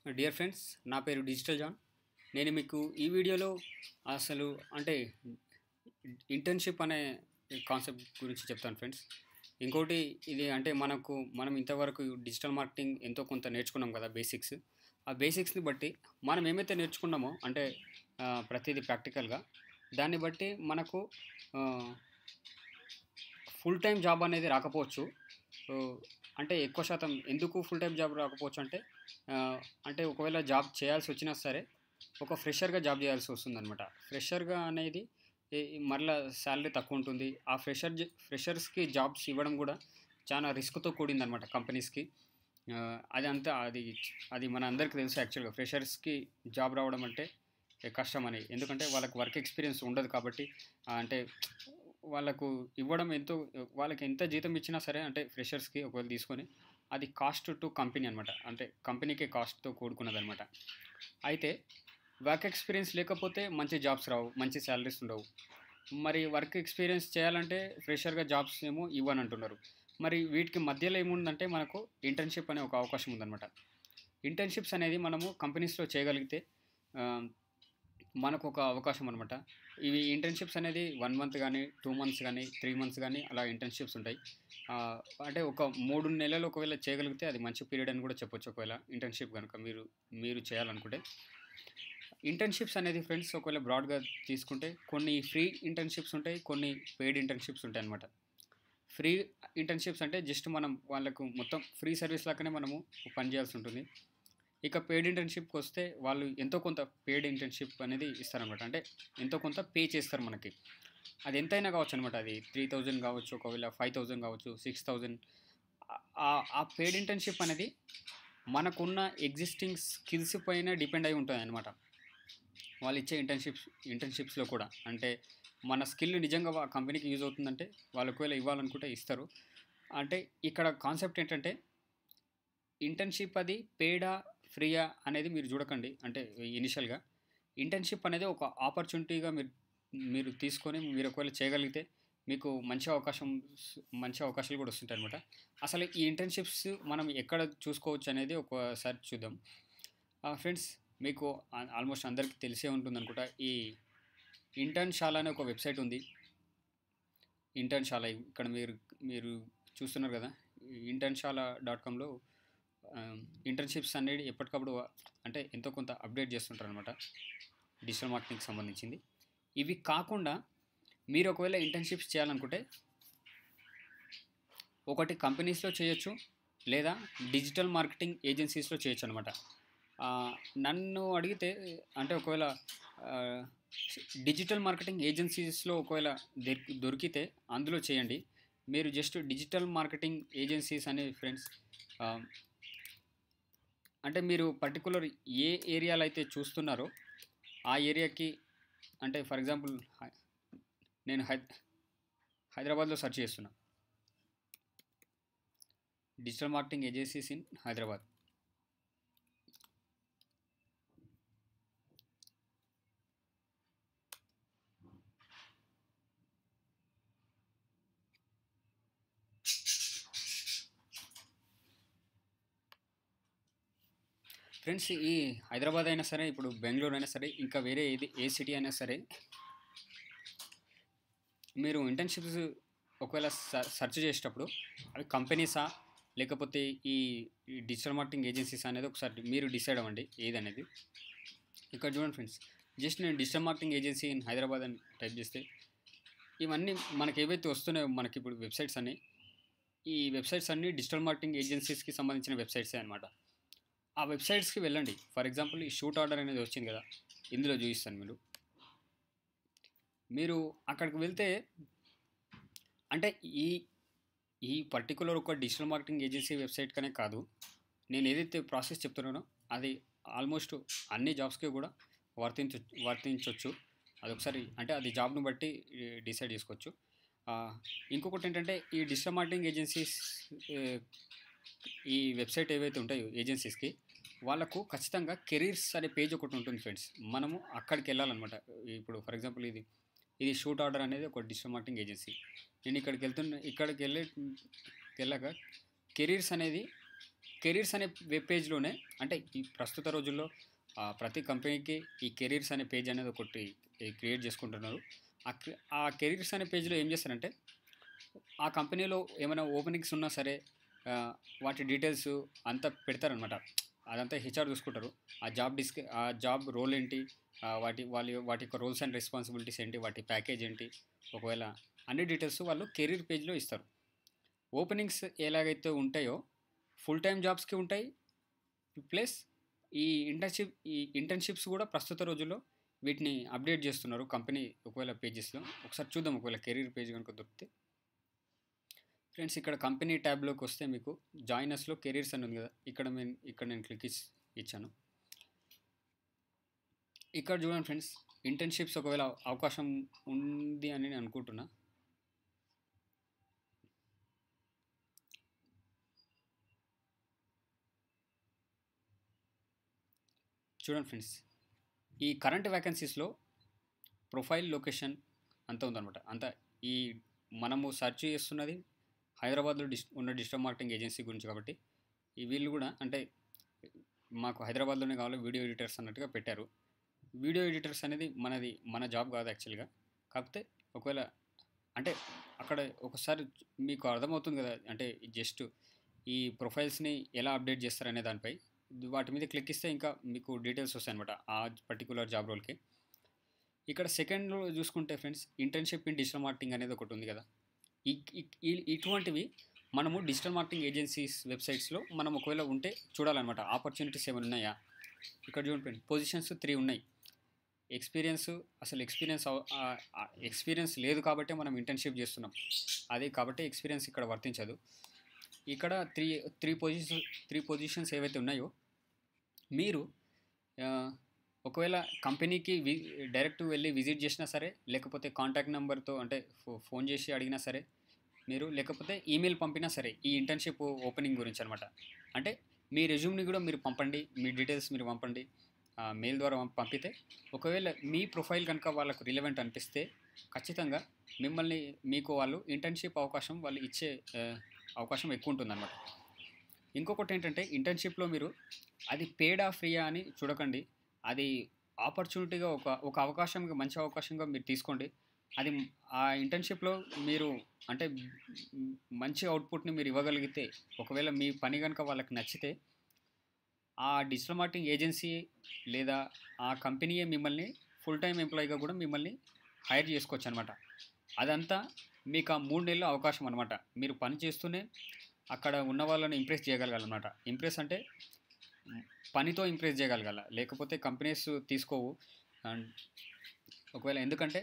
dear friends నా పేరు digital John నేను మీకు ఈ వీడియోలో అసలు అంటే ఇంటర్న్షిప్ అనే కాన్సెప్ట్ గురించి చెప్తాను ఫ్రెండ్స్ ఇంకోటి ఇది అంటే మనకు మనం ఇంతవరకు డిజిటల్ మార్కెటింగ్ ఎంతో కొంత నేర్చుకున్నాం కదా బేసిక్స్ ఆ బేసిక్స్ని బట్టి మనం ఏమైతే నేర్చుకున్నామో అంటే ఆ, ప్రతిదీ ప్రాక్టికల్గా దాన్ని బట్టి మనకు ఫుల్ టైం జాబ్ అనేది రాకపోవచ్చు సో, అంటే ఎక్కువ శాతం ఎందుకు ఫుల్ టైం జాబ్ రాకపోవచ్చు అంటే ఆ, అంటే ఒకవేళ జాబ్ చేయాల్సి వచ్చినా సరే ఒక ఫ్రెషర్గా జాబ్ చేయాల్సి వస్తుంది అనమాట ఫ్రెషర్గా అనేది ఈ- ఈ మరలా శాలరీ తక్కువ ఉంటుంది ఆ ఫ్రెషర్ జ- ఫ్రెషర్స్కి జాబ్స్ ఇవ్వడం కూడా చాలా రిస్క్తో కూడింది అనమాట కంపెనీస్కి ఆ, అది అంతా అది అది మన అందరికీ తెలుసు యాక్చువల్గా ఫ్రెషర్స్కి జాబ్ రావడం అంటే ఏ కష్టం అని ఎందుకంటే వాళ్ళకి వర్క్ ఎక్స్పీరియన్స్ ఉండదు కాబట్టి ఆ, అంటే వాళ్ళకు ఇవ్వడం ఎంతో వాళ్ళకి ఎంత జీతం ఇచ్చినా సరే అంటే ఫ్రెషర్స్కి ఒకవేళ తీసుకొని అది కాస్ట్ టు కంపెనీ అనమాట అంటే కంపెనీకే కాస్ట్తో కూడుకున్నది అనమాట అయితే వర్క్ ఎక్స్పీరియన్స్ లేకపోతే మంచి జాబ్స్ రావు మంచి శాలరీస్ ఉండవు మరి వర్క్ ఎక్స్పీరియన్స్ చేయాలంటే ఫ్రెషర్గా జాబ్స్ ఏమో ఇవ్వనంటున్నారు మరి వీటికి మధ్యలో ఏముందంటే మనకు ఇంటర్న్షిప్ అనే ఒక అవకాశం ఉందన్నమాట ఇంటర్న్షిప్స్ అనేది మనము కంపెనీస్లో చేయగలిగితే ఆ, మనకు ఒక అవకాశం అనమాట ఇవి ఇంటర్న్షిప్స్ అనేది వన్ మంత్ కానీ టూ మంత్స్ కానీ త్రీ మంత్స్ కానీ అలా ఇంటర్న్షిప్స్ ఉంటాయి ఆ, అంటే ఒక మూడు నెలలు ఒకవేళ చేయగలిగితే అది మంచి పీరియడ్ అని కూడా చెప్పొచ్చు ఒకవేళ ఇంటర్న్షిప్ కనుక మీరు మీరు చేయాలనుకుంటే ఇంటర్న్షిప్స్ అనేది ఫ్రెండ్స్ ఒకవేళ బ్రాడ్గా తీసుకుంటే కొన్ని ఫ్రీ ఇంటర్న్షిప్స్ ఉంటాయి కొన్ని పెయిడ్ ఇంటర్న్షిప్స్ ఉంటాయి అనమాట ఫ్రీ ఇంటర్న్షిప్స్ అంటే జస్ట్ మనం వాళ్ళకు మొత్తం ఫ్రీ సర్వీస్ లాగానే మనము పని చేయాల్సి ఉంటుంది ఇక పెయిడ్ ఇంటర్న్షిప్కి వస్తే వాళ్ళు ఎంతో కొంత పెయిడ్ ఇంటర్న్షిప్ అనేది ఇస్తారనమాట అంటే ఎంతో కొంత పే చేస్తారు మనకి అది ఎంతైనా కావచ్చు అనమాట అది త్రీ థౌజండ్ కావచ్చు ఒకవేళ ఫైవ్ థౌజండ్ కావచ్చు సిక్స్ థౌజండ్ ఆ పెయిడ్ ఇంటర్న్షిప్ అనేది మనకున్న ఎగ్జిస్టింగ్ స్కిల్స్ పైన డిపెండ్ అయి ఉంటుంది అనమాట వాళ్ళు ఇచ్చే ఇంటర్న్షిప్స్ ఇంటర్న్షిప్స్లో కూడా అంటే మన స్కిల్ నిజంగా ఆ కంపెనీకి యూజ్ అవుతుందంటే వాళ్ళు ఒకవేళ ఇవ్వాలనుకుంటే ఇస్తారు అంటే ఇక్కడ కాన్సెప్ట్ ఏంటంటే ఇంటర్న్షిప్ అది పేడా ఫ్రీయా అనేది మీరు చూడకండి అంటే ఇనిషియల్గా ఇంటర్న్షిప్ అనేది ఒక ఆపర్చునిటీగా మీరు మీరు తీసుకొని మీరు ఒకవేళ చేయగలిగితే మీకు మంచి అవకాశం మంచి అవకాశాలు కూడా వస్తుంటాయి అనమాట అసలు ఈ ఇంటర్న్షిప్స్ మనం ఎక్కడ చూసుకోవచ్చు అనేది ఒకసారి చూద్దాం ఫ్రెండ్స్ మీకు ఆ- ఆల్మోస్ట్ అందరికీ తెలిసే ఉంటుంది అనుకుంటా ఈ ఇంటర్న్ శాల అనే ఒక వెబ్సైట్ ఉంది ఇంటర్న్ శాల ఇక్కడ మీరు మీరు చూస్తున్నారు కదా ఇంటర్న్ శాల డాట్ కామ్లో ఇంటర్న్షిప్స్ అనేది ఎప్పటికప్పుడు అంటే ఎంతో కొంత అప్డేట్ చేస్తుంటారు అనమాట డిజిటల్ మార్కెటింగ్కి సంబంధించింది ఇవి కాకుండా మీరు ఒకవేళ ఇంటర్న్షిప్స్ చేయాలనుకుంటే ఒకటి కంపెనీస్లో చేయొచ్చు లేదా డిజిటల్ మార్కెటింగ్ ఏజెన్సీస్లో చేయొచ్చు అనమాట నన్ను అడిగితే అంటే ఒకవేళ ఆ, డిజిటల్ మార్కెటింగ్ ఏజెన్సీస్లో ఒకవేళ దొరికి దొరికితే అందులో చేయండి మీరు జస్ట్ డిజిటల్ మార్కెటింగ్ ఏజెన్సీస్ అనే ఫ్రెండ్స్ అంటే మీరు పర్టికులర్ ఏ ఏరియాలో అయితే చూస్తున్నారో ఆ ఏరియాకి అంటే ఫర్ ఎగ్జాంపుల్ నేను హై హైదరాబాద్లో సెర్చ్ చేస్తున్నా digital marketing agencies in Hyderabad friends ఈ హైదరాబాద్ అయినా సరే ఇప్పుడు బెంగళూరు అయినా సరే ఇంకా వేరే ఏది ఏ సిటీ అయినా సరే మీరు ఇంటర్న్షిప్స్ ఒకవేళ స- సెర్చ్ చేసేటప్పుడు అవి కంపెనీసా లేకపోతే ఈ ఈ డిజిటల్ మార్కెటింగ్ ఏజెన్సీస్ అనేది ఒకసారి మీరు డిసైడ్ అవ్వండి ఏదనేది ఇక్కడ చూడండి ఫ్రెండ్స్ జస్ట్ నేను digital marketing agency in Hyderabad అని టైప్ చేస్తే ఇవన్నీ మనకి ఏవైతే వస్తున్నాయో మనకి ఇప్పుడు వెబ్సైట్స్ అన్నీ ఈ వెబ్సైట్స్ అన్నీ డిజిటల్ మార్కెటింగ్ ఏజెన్సీస్కి సంబంధించిన వెబ్సైట్సే అనమాట ఆ వెబ్సైట్స్కి వెళ్ళండి ఫర్ ఎగ్జాంపుల్ ఈ షూట్ ఆర్డర్ అనేది వచ్చింది కదా ఇందులో చూపిస్తాను మీరు మీరు అక్కడికి వెళ్తే అంటే ఈ ఈ పర్టికులర్ ఒక డిజిటల్ మార్కెటింగ్ ఏజెన్సీ వెబ్సైట్ కనే కాదు నేను ఏదైతే ప్రాసెస్ చెప్తున్నానో అది ఆల్మోస్ట్ అన్ని జాబ్స్కి కూడా వర్తించ వర్తించవచ్చు అది ఒకసారి అంటే అది జాబ్ను బట్టి డిసైడ్ చేసుకోవచ్చు ఆ, ఇంకొకటి ఏంటంటే ఈ డిజిటల్ మార్కెటింగ్ ఏజెన్సీస్ ఈ వెబ్సైట్ ఏవైతే ఉంటాయో ఏజెన్సీస్కి వాళ్ళకు ఖచ్చితంగా కెరీర్స్ అనే పేజ్ ఒకటి ఉంటుంది ఫ్రెండ్స్ మనము అక్కడికి వెళ్ళాలన్నమాట ఇప్పుడు ఫర్ ఎగ్జాంపుల్ ఇది ఇది షూట్ ఆర్డర్ అనేది ఒక డిజిటల్ మార్కెటింగ్ ఏజెన్సీ నేను ఇక్కడికి వెళ్తున్న ఇక్కడికి వెళ్ళే వెళ్ళాక కెరీర్స్ అనేది కెరీర్స్ అనే వెబ్ పేజ్లోనే అంటే ఈ ప్రస్తుత రోజుల్లో ఆ, ప్రతి కంపెనీకి ఈ కెరీర్స్ అనే పేజ్ అనేది ఒకటి క్రియేట్ చేసుకుంటున్నారు ఆ క్రి- ఆ కెరీర్స్ అనే పేజ్లో ఏం చేస్తారంటే ఆ కంపెనీలో ఏమైనా ఓపెనింగ్స్ ఉన్నా సరే ఆ, వాటి డీటెయిల్స్ అంతా పెడతారనమాట అదంతా హెచ్ఆర్ చూసుకుంటారు ఆ జాబ్ డిస్క్ ఆ జాబ్ రోల్ ఏంటి ఆ, వాటి వాళ్ళ వాటి యొక్క రోల్స్ అండ్ రెస్పాన్సిబిలిటీస్ ఏంటి వాటి ప్యాకేజ్ ఏంటి ఒకవేళ అన్ని డీటెయిల్స్ వాళ్ళు కెరీర్ పేజ్లో ఇస్తారు ఓపెనింగ్స్ ఎలాగైతే ఉంటాయో ఫుల్ టైం జాబ్స్కి ఉంటాయి ప్లస్ ఈ ఇంటర్న్షిప్ ఈ ఇంటర్న్షిప్స్ కూడా ప్రస్తుత రోజుల్లో వీటిని అప్డేట్ చేస్తున్నారు కంపెనీ ఒకవేళ పేజెస్లో ఒకసారి చూద్దాం ఒకవేళ కెరీర్ పేజ్ కనుక దొరికితే ఫ్రెండ్స్ ఇక్కడ కంపెనీ ట్యాబ్లోకి వస్తే మీకు జాయినర్స్లో కెరీర్స్ అని ఉంది కదా ఇక్కడ నేను ఇక్కడ నేను క్లిక్ ఇచ్చి ఇచ్చాను ఇక్కడ చూడండి ఫ్రెండ్స్ ఇంటర్న్షిప్స్ ఒకవేళ అవకాశం ఉంది అని నేను అనుకుంటున్నా చూడండి ఫ్రెండ్స్ ఈ కరెంట్ వ్యాకెన్సీస్లో ప్రొఫైల్ లొకేషన్ అంత ఉందన్నమాట అంత ఈ మనము సెర్చ్ చేస్తున్నది హైదరాబాద్లో డిస్ ఉన్న డిజిటల్ మార్కెటింగ్ ఏజెన్సీ గురించి కాబట్టి ఈ వీళ్ళు కూడా అంటే మాకు హైదరాబాద్లోనే కావాలి వీడియో ఎడిటర్స్ అన్నట్టుగా పెట్టారు వీడియో ఎడిటర్స్ అనేది మనది మన జాబ్ కాదు యాక్చువల్గా కాకపోతే ఒకవేళ అంటే అక్కడ ఒకసారి మీకు అర్థమవుతుంది కదా అంటే జస్ట్ ఈ ప్రొఫైల్స్ని ఎలా అప్డేట్ చేస్తారనే దానిపై వాటి మీద క్లిక్ ఇస్తే ఇంకా మీకు డీటెయిల్స్ వస్తాయి అనమాట ఆ పర్టికులర్ జాబ్ రోల్కి ఇక్కడ సెకండ్లో చూసుకుంటే friends internship in digital marketing అనేది ఒకటి ఉంది కదా ఈ- ఈ- ఈ- ఇటువంటివి మనము డిజిటల్ మార్కెటింగ్ ఏజెన్సీస్ వెబ్సైట్స్లో మనం ఒకవేళ ఉంటే చూడాలన్నమాట ఆపర్చునిటీస్ ఏమైనా ఉన్నాయా ఇక్కడ చూడండి పొజిషన్స్ త్రీ ఉన్నాయి ఎక్స్పీరియన్స్ అసలు ఎక్స్పీరియన్స్ ఎక్స్పీరియన్స్ లేదు కాబట్టి మనం ఇంటర్న్షిప్ చేస్తున్నాం అది కాబట్టి ఎక్స్పీరియన్స్ ఇక్కడ వర్తించదు ఇక్కడ three three position three positions ఏవైతే ఉన్నాయో మీరు ఆ, ఒకవేళ కంపెనీకి వి డైరెక్ట్ వెళ్ళి విజిట్ చేసినా సరే లేకపోతే కాంటాక్ట్ నెంబర్తో అంటే ఫో- ఫోన్ చేసి అడిగినా సరే మీరు లేకపోతే ఈమెయిల్ పంపినా సరే ఈ ఇంటర్న్షిప్ ఓపెనింగ్ గురించి అనమాట అంటే మీ రెజ్యూమ్ని కూడా మీరు పంపండి మీ డీటెయిల్స్ మీరు పంపండి ఆ, మెయిల్ ద్వారా పంప్- పంపితే ఒకవేళ మీ ప్రొఫైల్ కనుక వాళ్ళకు రిలవెంట్ అనిపిస్తే ఖచ్చితంగా మిమ్మల్ని మీకు వాళ్ళు ఇంటర్న్షిప్ అవకాశం వాళ్ళు ఇచ్చే ఆ, అవకాశం ఎక్కువ ఉంటుందన్నమాట ఇంకొకటి ఏంటంటే ఇంటర్న్షిప్లో మీరు అది పేడా ఫ్రీయా అని చూడకండి అది ఆపర్చునిటీగా ఒక ఒక అవకాశంగా మంచి అవకాశంగా మీరు తీసుకోండి అది ఆ ఇంటర్న్షిప్లో మీరు అంటే మ్, మంచి అవుట్పుట్ని మీరు ఇవ్వగలిగితే ఒకవేళ మీ పని కనుక వాళ్ళకి నచ్చితే ఆ డిజిటల్ మార్కెటింగ్ ఏజెన్సీ లేదా ఆ కంపెనీయే మిమ్మల్ని ఫుల్ టైం ఎంప్లాయీగా కూడా మిమ్మల్ని హైర్ చేసుకోవచ్చు అనమాట అదంతా మీకు ఆ మూడు నెలల అవకాశం అనమాట మీరు పని చేస్తూనే అక్కడ ఉన్న వాళ్ళని ఇంప్రెస్ చేయగలగాలన్నమాట ఇంప్రెస్ అంటే మ్, పనితో ఇంప్రెస్ చేయగలగాల లేకపోతే కంపెనీస్ తీసుకోవు అండ్ ఒకవేళ ఎందుకంటే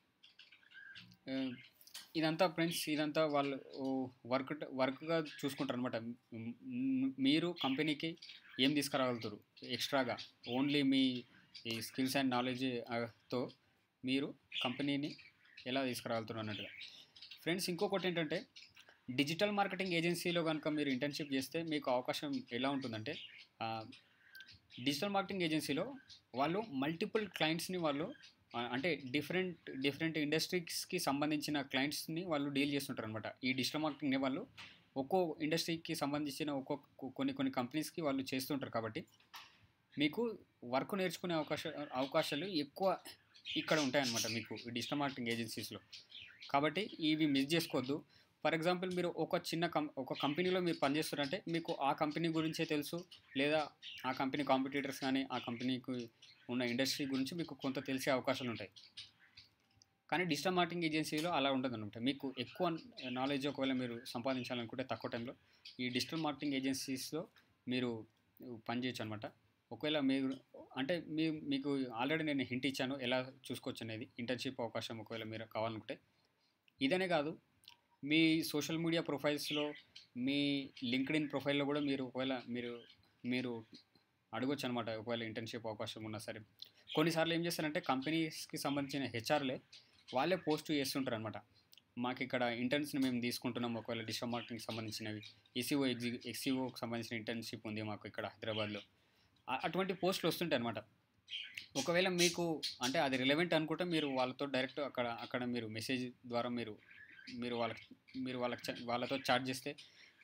ఆ, ఇదంతా ఫ్రెండ్స్ ఇదంతా వాళ్ళు వర్క్ వర్క్గా చూసుకుంటారు అనమాట మీరు కంపెనీకి ఏం తీసుకురాగలుగుతారు ఎక్స్ట్రాగా ఓన్లీ మీ ఈ స్కిల్స్ అండ్ నాలెడ్జ్ తో మీరు కంపెనీని ఎలా తీసుకురాగలుగుతారు అన్నట్టుగా ఫ్రెండ్స్ ఇంకొకటి ఏంటంటే డిజిటల్ మార్కెటింగ్ ఏజెన్సీలో కనుక మీరు ఇంటర్న్షిప్ చేస్తే మీకు అవకాశం ఎలా ఉంటుందంటే ఆ, డిజిటల్ మార్కెటింగ్ ఏజెన్సీలో వాళ్ళు మల్టిపుల్ క్లయింట్స్ని వాళ్ళు ఆ, అంటే డిఫరెంట్ డిఫరెంట్ ఇండస్ట్రీస్కి సంబంధించిన క్లయింట్స్ని వాళ్ళు డీల్ చేస్తుంటారు అనమాట ఈ డిజిటల్ మార్కెటింగ్ని వాళ్ళు ఒక్కో ఇండస్ట్రీకి సంబంధించిన ఒక్కొక్క కొన్ని కొన్ని కంపెనీస్కి వాళ్ళు చేస్తుంటారు కాబట్టి మీకు వర్క్ నేర్చుకునే అవకాశ అవకాశాలు ఎక్కువ ఇక్కడ ఉంటాయన్నమాట మీకు ఈ డిజిటల్ మార్కెటింగ్ ఏజెన్సీస్లో కాబట్టి ఇవి మిస్ చేసుకోవద్దు ఫర్ ఎగ్జాంపుల్ మీరు ఒక చిన్న కం ఒక కంపెనీలో మీరు పనిచేస్తున్నారంటే మీకు ఆ కంపెనీ గురించే తెలుసు లేదా ఆ కంపెనీ కాంపిటీటర్స్ కానీ ఆ కంపెనీకి ఉన్న ఇండస్ట్రీ గురించి మీకు కొంత తెలిసే అవకాశాలు ఉంటాయి కానీ డిజిటల్ మార్కెటింగ్ ఏజెన్సీలో అలా ఉండదు అనమాట మీకు ఎక్కువ నాలెడ్జ్ ఒకవేళ మీరు సంపాదించాలనుకుంటే తక్కువ టైంలో ఈ డిజిటల్ మార్కెటింగ్ ఏజెన్సీస్లో మీరు పనిచేయచ్చు అనమాట ఒకవేళ మీరు అంటే మీ మీకు ఆల్రెడీ నేను హింట్ ఇచ్చాను ఎలా చూసుకోవచ్చు అనేది ఇంటర్న్షిప్ అవకాశం ఒకవేళ మీరు కావాలనుకుంటే ఇదనే కాదు మీ సోషల్ మీడియా ప్రొఫైల్స్లో మీ లింక్డ్ ఇన్ ప్రొఫైల్లో కూడా మీరు ఒకవేళ మీరు మీరు అడగొచ్చు అనమాట ఒకవేళ ఇంటర్న్షిప్ అవకాశం ఉన్నా సరే కొన్నిసార్లు ఏం చేస్తారంటే కంపెనీస్కి సంబంధించిన హెచ్ఆర్లే వాళ్ళే పోస్ట్ చేస్తుంటారు అనమాట మాకు ఇక్కడ ఇంటర్న్స్ని మేము తీసుకుంటున్నాం ఒకవేళ డిజిటల్ మార్కెటింగ్ సంబంధించినవి ఎస్సీఓ ఎగ్జి ఎక్సీఓకి సంబంధించిన ఇంటర్న్షిప్ ఉంది మాకు ఇక్కడ హైదరాబాద్లో ఆ- అటువంటి పోస్టులు వస్తుంటాయి అనమాట ఒకవేళ మీకు అంటే అది రిలవెంట్ అనుకుంటే మీరు వాళ్ళతో డైరెక్ట్ అక్కడ అక్కడ మీరు మెసేజ్ ద్వారా మీరు మీరు వాళ్ళకి మీరు వాళ్ళకి చ- వాళ్ళతో చాట్ చేస్తే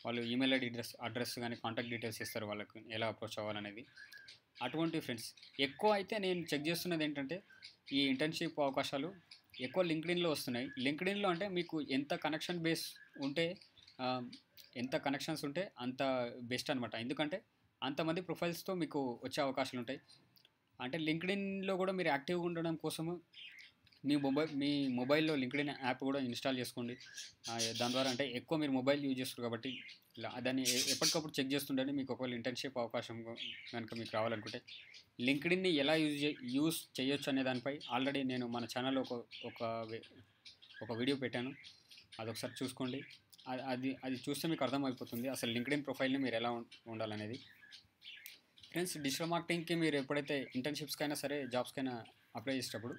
వాళ్ళు ఈమెయిల్ ఐడి అడ్రస్ అడ్రస్ కానీ కాంటాక్ట్ డీటెయిల్స్ ఇస్తారు వాళ్ళకు ఎలా అప్రోచ్ అవ్వాలనేది అటువంటి ఫ్రెండ్స్ ఎక్కువ అయితే నేను చెక్ చేస్తున్నది ఏంటంటే ఈ ఇంటర్న్షిప్ అవకాశాలు ఎక్కువ లింక్డ్ఇన్లో వస్తున్నాయి లింక్డ్ఇన్లో అంటే మీకు ఎంత కనెక్షన్ బేస్ ఉంటే ఆ, ఎంత కనెక్షన్స్ ఉంటే అంత బెస్ట్ అనమాట ఎందుకంటే అంతమంది ప్రొఫైల్స్తో మీకు వచ్చే అవకాశాలు ఉంటాయి అంటే లింక్డ్ఇన్లో కూడా మీరు యాక్టివ్గా ఉండడం కోసము మీ మొబైల్ మీ మొబైల్లో లింక్డ్ఇన్ యాప్ కూడా ఇన్స్టాల్ చేసుకోండి ఆ, దాని ద్వారా అంటే ఎక్కువ మీరు మొబైల్ యూజ్ చేస్తారు కాబట్టి ఇలా దాన్ని ఎ- ఎప్పటికప్పుడు చెక్ చేస్తుండండి మీకు ఒకవేళ ఇంటర్న్షిప్ అవకాశం కనుక మీకు రావాలనుకుంటే లింక్డ్ఇన్ని ఎలా యూజ్ చే యూస్ చేయొచ్చు అనే దానిపై ఆల్రెడీ నేను మన ఛానల్లో ఒక ఒక వే- ఒక వీడియో పెట్టాను అది ఒకసారి చూసుకోండి అది అది అది చూస్తే మీకు అర్థమైపోతుంది అసలు లింక్డ్ఇన్ ప్రొఫైల్ని మీరు ఎలా ఉం- ఉండాలనేది ఫ్రెండ్స్ డిజిటల్ మార్కెటింగ్కి మీరు ఎప్పుడైతే ఇంటర్న్షిప్స్కైనా సరే జాబ్స్కైనా అప్లై చేసేటప్పుడు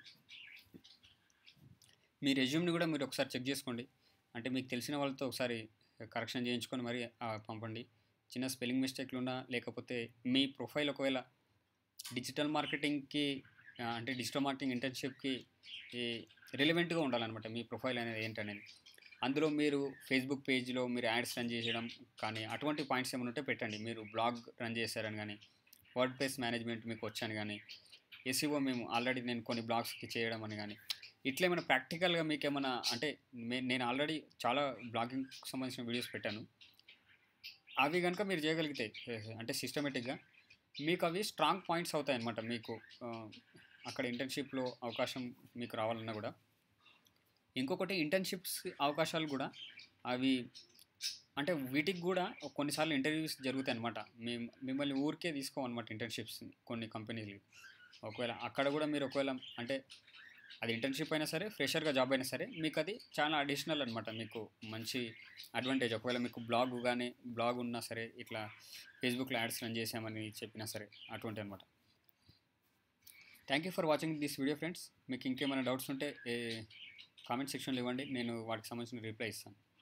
మీ రెజ్యూమ్ని కూడా మీరు ఒకసారి చెక్ చేసుకోండి అంటే మీకు తెలిసిన వాళ్ళతో ఒకసారి కరెక్షన్ చేయించుకొని మరి ఆ, పంపండి చిన్న స్పెల్లింగ్ మిస్టేక్లు ఉన్నా లేకపోతే మీ ప్రొఫైల్ ఒకవేళ డిజిటల్ మార్కెటింగ్కి ఆ, అంటే డిజిటల్ మార్కెటింగ్ ఇంటర్న్షిప్కి రిలవెంట్గా ఉండాలన్నమాట మీ ప్రొఫైల్ అనేది ఏంటనేది అందులో మీరు ఫేస్బుక్ పేజ్లో మీరు యాడ్స్ రన్ చేయడం కానీ అటువంటి పాయింట్స్ ఏమైనా ఉంటే పెట్టండి మీరు బ్లాగ్ రన్ చేశారని కానీ వర్డ్ ప్లేస్ మేనేజ్మెంట్ మీకు వచ్చాను కానీ ఎస్ఈఓ మేము ఆల్రెడీ నేను కొన్ని బ్లాగ్స్కి చేయడం అని కానీ ఇట్లా ఏమైనా ప్రాక్టికల్గా మీకు ఏమైనా అంటే మే- నేను ఆల్రెడీ చాలా బ్లాగింగ్ సంబంధించిన వీడియోస్ పెట్టాను అవి కనుక మీరు చేయగలిగితే అంటే సిస్టమేటిక్గా మీకు అవి స్ట్రాంగ్ పాయింట్స్ అవుతాయి అన్నమాట మీకు ఆ, అక్కడ ఇంటర్న్షిప్లో అవకాశం మీకు రావాలన్నా కూడా ఇంకొకటి ఇంటర్న్షిప్స్ అవకాశాలు కూడా అవి అంటే వీటికి కూడా కొన్నిసార్లు ఇంటర్వ్యూస్ జరుగుతాయి అనమాట మేము మిమ్మల్ని ఊరికే తీసుకోమన్నమాట ఇంటర్న్షిప్స్ కొన్ని కంపెనీలు ఒకవేళ అక్కడ కూడా మీరు ఒకవేళ అంటే అది ఇంటర్న్షిప్ అయినా సరే ఫ్రెషర్గా జాబ్ అయినా సరే మీకు అది చాలా అడిషనల్ అనమాట మీకు మంచి అడ్వాంటేజ్ ఒకవేళ మీకు బ్లాగ్ కానీ బ్లాగ్ ఉన్నా సరే ఇట్లా ఫేస్బుక్లో యాడ్స్ రన్ చేసామని చెప్పినా సరే అటువంటి అనమాట thank you for watching this video friends మీకు ఇంకేమైనా డౌట్స్ ఉంటే కామెంట్ సెక్షన్లో ఇవ్వండి నేను వాటికి సంబంధించిన రిప్లై ఇస్తాను